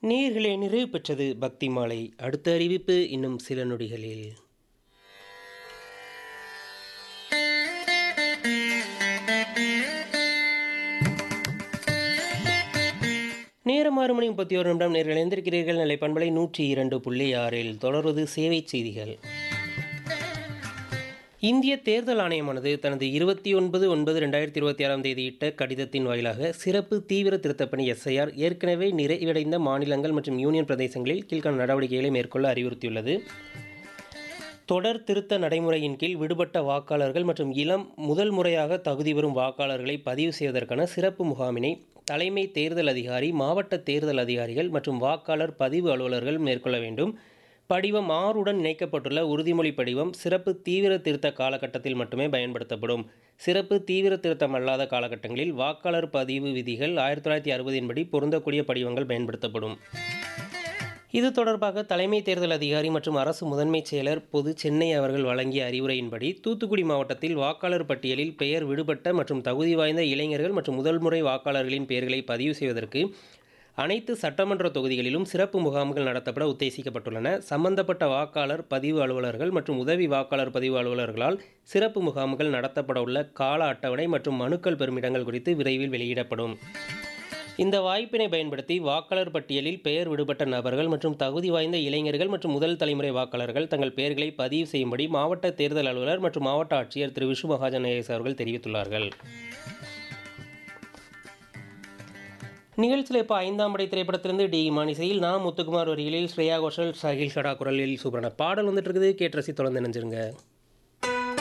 நேர்களே நிறைவு பெற்றது பக்தி மாலை அடுத்த அறிவிப்பு இன்னும் சில நொடிகளில் நேரம் ஆறு மணி முப்பத்தி ஒரு நிமிடம் நேர்கள் எழுந்திருக்கிறீர்கள் நிலை பண்பலை நூற்றி இரண்டு புள்ளி ஆறில் தொடர்வது சேவை செய்திகள் இந்திய தேர்தல் ஆணையமானது தனது இருபத்தி ஒன்பது ஒன்பது ரெண்டாயிரத்தி இருபத்தி ஆறாம் தேதியிட்ட கடிதத்தின் வாயிலாக சிறப்பு தீவிர திருத்தப்பணி எஸ்ஐஆர் ஏற்கனவே நிறைவடைந்த மாநிலங்கள் மற்றும் யூனியன் பிரதேசங்களில் கீழ்காணும் நடவடிக்கைகளை மேற்கொள்ள அறிவுறுத்தியுள்ளது தொடர் திருத்த நடைமுறையின் கீழ் விடுபட்ட வாக்காளர்கள் மற்றும் இளம் முதல் முறையாக தகுதி பெறும் வாக்காளர்களை பதிவு செய்வதற்கான சிறப்பு முகாமினை தலைமை தேர்தல் அதிகாரி மாவட்ட தேர்தல் அதிகாரிகள் மற்றும் வாக்காளர் பதிவு அலுவலர்கள் மேற்கொள்ள வேண்டும் படிவம் ஆறுடன் இணைக்கப்பட்டுள்ள உறுதிமொழி படிவம் சிறப்பு தீவிர திருத்த காலகட்டத்தில் மட்டுமே பயன்படுத்தப்படும் சிறப்பு தீவிர திருத்தம் அல்லாத காலகட்டங்களில் வாக்காளர் பதிவு விதிகள் ஆயிரத்தி தொள்ளாயிரத்தி அறுபதின்படி பொருந்தக்கூடிய படிவங்கள் பயன்படுத்தப்படும் இது தொடர்பாக தலைமை தேர்தல் அதிகாரி மற்றும் அரசு முதன்மைச் செயலர் பொது சென்னை அவர்கள் வழங்கிய அறிவுரையின்படி தூத்துக்குடி மாவட்டத்தில் வாக்காளர் பட்டியலில் பெயர் விடுபட்ட மற்றும் தகுதி வாய்ந்த இளைஞர்கள் மற்றும் முதல் முறை வாக்காளர்களின் பெயர்களை பதிவு செய்வதற்கு அனைத்து சட்டமன்ற தொகுதிகளிலும் சிறப்பு முகாம்கள் நடத்தப்பட உத்தேசிக்கப்பட்டுள்ளன சம்பந்தப்பட்ட வாக்காளர் பதிவு அலுவலர்கள் மற்றும் உதவி வாக்காளர் பதிவு அலுவலர்களால் சிறப்பு முகாம்கள் நடத்தப்பட உள்ள கால அட்டவணை மற்றும் மனுக்கள் பெறுமிடங்கள் குறித்து விரைவில் வெளியிடப்படும் இந்த வாய்ப்பினை பயன்படுத்தி வாக்காளர் பட்டியலில் பெயர் விடுபட்ட நபர்கள் மற்றும் தகுதி வாய்ந்த இளைஞர்கள் மற்றும் முதல் தலைமுறை வாக்காளர்கள் தங்கள் பெயர்களை பதிவு செய்யும்படி மாவட்ட தேர்தல் அலுவலர் மற்றும் மாவட்ட ஆட்சியர் திரு விஷ்ணு மகாஜன் ஐஎஸ் அவர்கள் தெரிவித்துள்ளார்கள் நிகழ்ச்சியில் இப்போ ஐந்தாம் படை திரைப்படத்திலிருந்து டி மானிசையில் நான் முத்துக்குமார் வரிகளில் ஸ்ரேயா கோஷல் சஹில் ஷடா குரலில் சூப்பரான பாடல் வந்துட்டு இருக்குது கேட்டு ரசி தொடர்ந்து நினைஞ்சிருங்க